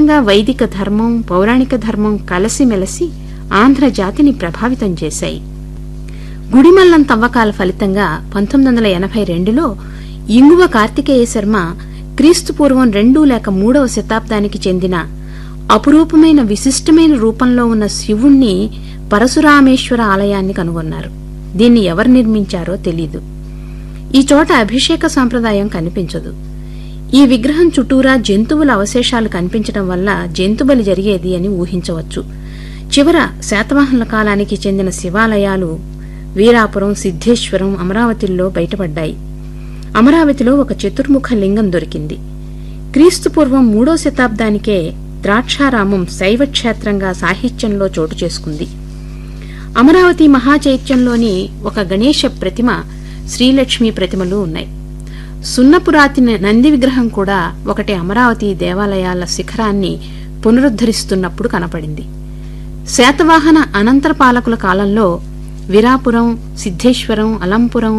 విధంగా వైదిక ధర్మం పౌరాణిక ధర్మం కలిసిమెలసి ఆంధ్ర జాతిని ప్రభావితం చేశాయి గుడిమల్లం తవ్వకాల ఫలితంగా పంతొమ్మిది వందల ఎనభై రెండులో ఇంగువ కార్తికేయ శర్మ క్రీస్తు పూర్వం రెండు లేక మూడవ శతాబ్దానికి చెందిన అపురూపమైన విశిష్టమైన రూపంలో ఉన్న శివుణ్ణి పరశురామేశ్వర ఆలయాన్ని కనుగొన్నారు దీన్ని ఎవరు నిర్మించారో తెలీదు ఈ చోట అభిషేక సాంప్రదాయం కనిపించదు ఈ విగ్రహం చుట్టూరా జంతువుల అవశేషాలు కనిపించడం వల్ల జంతుబలి జరిగేది అని ఊహించవచ్చు చివర శాతవాహనుల కాలానికి చెందిన శివాలయాలు వీరాపురం సిద్ధేశ్వరం అమరావతిల్లో బయటపడ్డాయి అమరావతిలో ఒక చతుర్ముఖ లింగం దొరికింది క్రీస్తు పూర్వం మూడో శతాబ్దానికే ద్రాక్షారామం శైవక్షేత్రంగా సాహిత్యంలో చోటు చేసుకుంది అమరావతి మహాచైత్యంలోని ఒక గణేశ ప్రతిమ శ్రీలక్ష్మి ప్రతిమలు ఉన్నాయి సున్నపురాతి నంది విగ్రహం కూడా ఒకటి అమరావతి దేవాలయాల శిఖరాన్ని పునరుద్ధరిస్తున్నప్పుడు కనపడింది శాతవాహన అనంతర పాలకుల కాలంలో విరాపురం సిద్ధేశ్వరం అలంపురం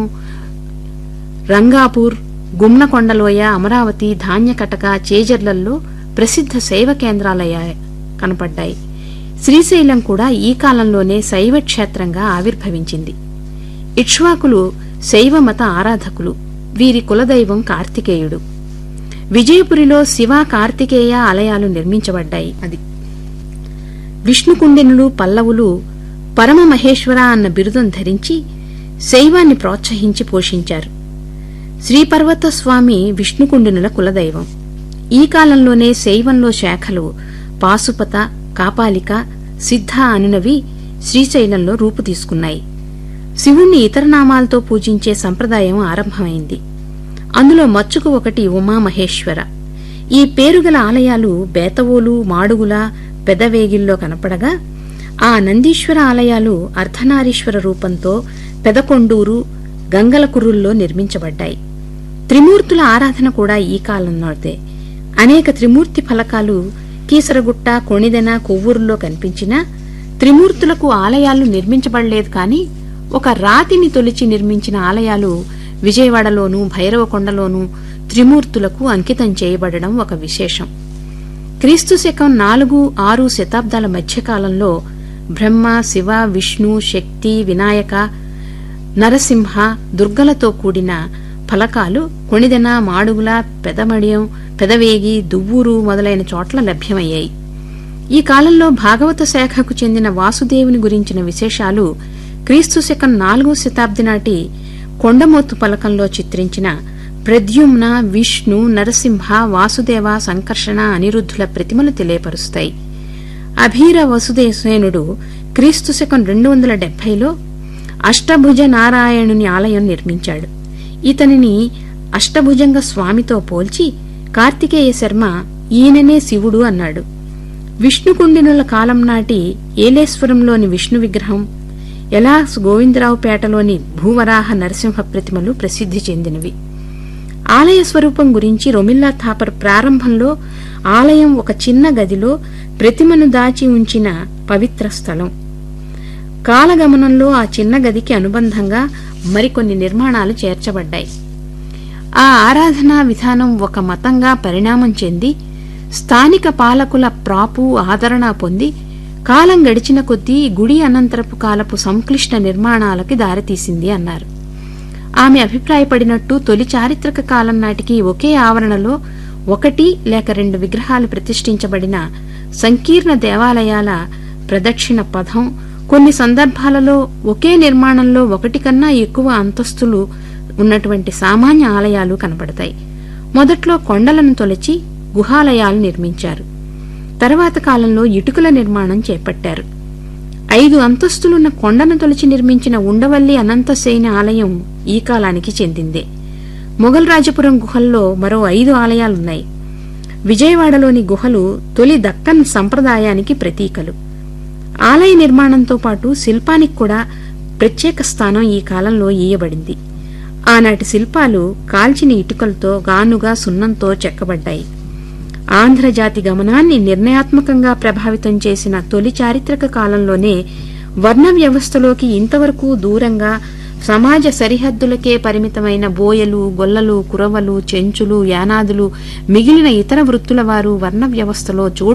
రంగాపూర్ గుమ్నకొండలోయ అమరావతి ధాన్యకటక చేజర్లల్లో ప్రసిద్ధ శైవ కేంద్రాలయ్యాయి కనపడ్డాయి శ్రీశైలం కూడా ఈ కాలంలోనే శైవ క్షేత్రంగా ఆవిర్భవించింది ఇక్ష్వాకులు శైవ మత ఆరాధకులు వీరి కులదైవం కార్తికేయుడు విజయపురిలో శివ కార్తికేయ ఆలయాలు నిర్మించబడ్డాయి అది విష్ణుకుండినులు పల్లవులు పరమ మహేశ్వర అన్న బిరుదం ధరించి శైవాన్ని ప్రోత్సహించి పోషించారు శ్రీపర్వత స్వామి విష్ణుకుండినుల కులదైవం ఈ కాలంలోనే శైవంలో శాఖలు పాశుపత కాపాలిక సిద్ధ అనునవి శ్రీశైలంలో రూపు తీసుకున్నాయి శివుణ్ణి ఇతర నామాలతో పూజించే సంప్రదాయం ఆరంభమైంది అందులో మచ్చుకు ఒకటి ఉమామహేశ్వర ఈ పేరుగల ఆలయాలు బేతవోలు మాడుగుల పెదవేగిల్లో కనపడగా ఆ నందీశ్వర ఆలయాలు అర్ధనారీశ్వర రూపంతో పెదకొండూరు గంగలకుర్రుల్లో నిర్మించబడ్డాయి త్రిమూర్తుల ఆరాధన కూడా ఈ కాలంలోదే అనేక త్రిమూర్తి ఫలకాలు కీసరగుట్ట కొణిదెన కొవ్వూరులో కనిపించినా త్రిమూర్తులకు ఆలయాలు నిర్మించబడలేదు కాని ఒక రాతిని తొలిచి నిర్మించిన ఆలయాలు విజయవాడలోనూ భైరవకొండలోనూ త్రిమూర్తులకు అంకితం చేయబడడం ఒక విశేషం క్రీస్తు శకం నాలుగు ఆరు శతాబ్దాల మధ్యకాలంలో బ్రహ్మ శివ విష్ణు శక్తి వినాయక నరసింహ దుర్గలతో కూడిన ఫలకాలు కొణిదెన మాడుగుల పెదమడియం పెదవేగి దువ్వూరు మొదలైన చోట్ల లభ్యమయ్యాయి ఈ కాలంలో భాగవత శాఖకు చెందిన వాసుదేవుని గురించిన విశేషాలు క్రీస్తు శకం నాలుగో శతాబ్ది నాటి కొండమోతు పలకంలో చిత్రించిన ప్రద్యుమ్న విష్ణు నరసింహ వాసుదేవ సంకర్షణ అనిరుద్ధుల ప్రతిమలు తెలియపరుస్తాయి అభీర వసుదేసేనుడు క్రీస్తు శకం రెండు వందల డెబ్బైలో అష్టభుజ నారాయణుని ఆలయం నిర్మించాడు ఇతనిని అష్టభుజంగ స్వామితో పోల్చి కార్తికేయ శర్మ ఈయననే శివుడు అన్నాడు విష్ణుకుండినుల కాలం నాటి ఏలేశ్వరంలోని విష్ణు విగ్రహం ఎలాస్ గోవిందరావుపేటలోని భూవరాహ నరసింహ ప్రతిమలు ప్రసిద్ధి చెందినవి ఆలయ స్వరూపం గురించి రొమిల్లా థాపర్ ప్రారంభంలో ఆలయం ఒక చిన్న గదిలో ప్రతిమను దాచి ఉంచిన పవిత్ర స్థలం కాలగమనంలో ఆ చిన్న గదికి అనుబంధంగా మరికొన్ని నిర్మాణాలు చేర్చబడ్డాయి ఆ ఆరాధనా విధానం ఒక మతంగా పరిణామం చెంది స్థానిక పాలకుల ప్రాపు ఆదరణ పొంది కాలం గడిచిన కొద్దీ గుడి అనంతరపు కాలపు సంక్లిష్ట నిర్మాణాలకి దారితీసింది అన్నారు ఆమె అభిప్రాయపడినట్టు తొలి చారిత్రక కాలం నాటికి ఒకే ఆవరణలో ఒకటి లేక రెండు విగ్రహాలు ప్రతిష్ఠించబడిన సంకీర్ణ దేవాలయాల ప్రదక్షిణ పథం కొన్ని సందర్భాలలో ఒకే నిర్మాణంలో ఒకటి కన్నా ఎక్కువ అంతస్తులు ఉన్నటువంటి సామాన్య ఆలయాలు కనబడతాయి మొదట్లో కొండలను తొలచి గుహాలయాలు నిర్మించారు తర్వాత కాలంలో ఇటుకల నిర్మాణం చేపట్టారు ఐదు అంతస్తులున్న కొండను తొలిచి నిర్మించిన ఉండవల్లి అనంతసేన ఆలయం ఈ కాలానికి చెందిందే మొఘల్ రాజపురం గుహల్లో మరో ఐదు ఆలయాలున్నాయి విజయవాడలోని గుహలు తొలి దక్కన్ సంప్రదాయానికి ప్రతీకలు ఆలయ నిర్మాణంతో పాటు శిల్పానికి కూడా ప్రత్యేక స్థానం ఈ కాలంలో ఇయ్యబడింది ఆనాటి శిల్పాలు కాల్చిన ఇటుకలతో గానుగా సున్నంతో చెక్కబడ్డాయి ఆంధ్రజాతి గమనాన్ని నిర్ణయాత్మకంగా ప్రభావితం చేసిన తొలి చారిత్రక కాలంలోనే వర్ణ వ్యవస్థలోకి ఇంతవరకు దూరంగా సమాజ సరిహద్దులకే పరిమితమైన బోయలు గొల్లలు కురవలు చెంచులు యానాదులు మిగిలిన ఇతర వృత్తుల వారు వర్ణ వ్యవస్థలో చోటు